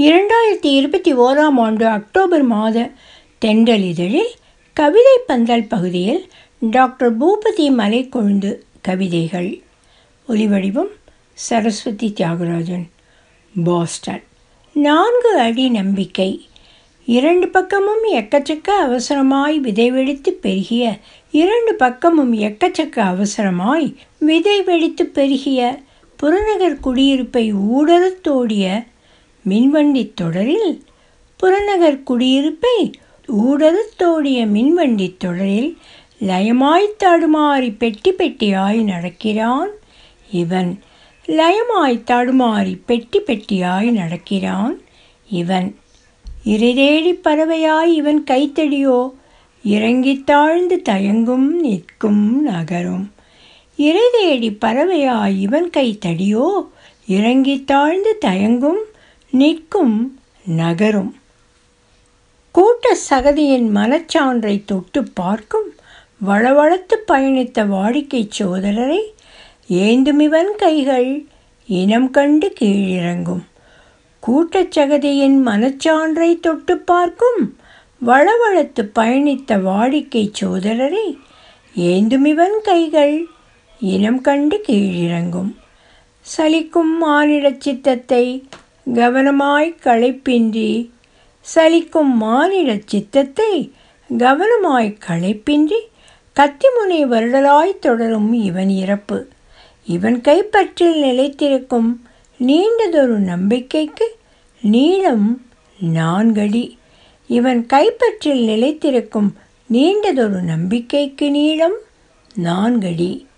இரண்டாயிரத்தி இருபத்தி ஓராம் ஆண்டு அக்டோபர் மாத தென்றல் இதழில் கவிதை பந்தல் பகுதியில் டாக்டர் பூபதி மலைக்கொழுந்து கவிதைகள் ஒலிவடிவம் சரஸ்வதி தியாகராஜன் பாஸ்டன் நான்கு அடி நம்பிக்கை இரண்டு பக்கமும் எக்கச்சக்க அவசரமாய் விதை வெடித்து பெருகிய இரண்டு பக்கமும் எக்கச்சக்க அவசரமாய் விதை வெடித்து பெருகிய புறநகர் குடியிருப்பை ஊடறத் தோடிய மின்வண்டி தொடரில் புறநகர் குடியிருப்பை ஊடறத் தோடிய மின்வண்டி தொடரில் லயமாய் தடுமாறி பெட்டி பெட்டியாய் நடக்கிறான் இவன் லயமாய் தடுமாறி பெட்டி பெட்டியாய் நடக்கிறான் இவன் இறைதேடி பறவையாய் இவன் கைத்தடியோ இறங்கித் தாழ்ந்து தயங்கும் நிற்கும் நகரும் இறைதேடி பறவையாய் இவன் கைத்தடியோ இறங்கித் தாழ்ந்து தயங்கும் நிற்கும் நகரும் கூட்ட சகதியின் மனச்சான்றை தொட்டு பார்க்கும் வளவளத்து பயணித்த வாடிக்கை சோதரரை ஏந்துமிவன் கைகள் இனம் கண்டு கீழிறங்கும் கூட்டச்சகதியின் மனச்சான்றை தொட்டு பார்க்கும் வளவளத்து பயணித்த வாடிக்கை சோதரரை ஏந்துமிவன் கைகள் இனம் கண்டு கீழிறங்கும் சலிக்கும் மானிடச் சித்தத்தை கவனமாய் களைப்பின்றி சலிக்கும் மானிடச் சித்தத்தை கவனமாய் களைப்பின்றி கத்திமுனை வருடலாய் தொடரும் இவன் இறப்பு இவன் கைப்பற்றில் நிலைத்திருக்கும் நீண்டதொரு நம்பிக்கைக்கு நீளம் நான்கடி இவன் கைப்பற்றில் நிலைத்திருக்கும் நீண்டதொரு நம்பிக்கைக்கு நீளம் நான்கடி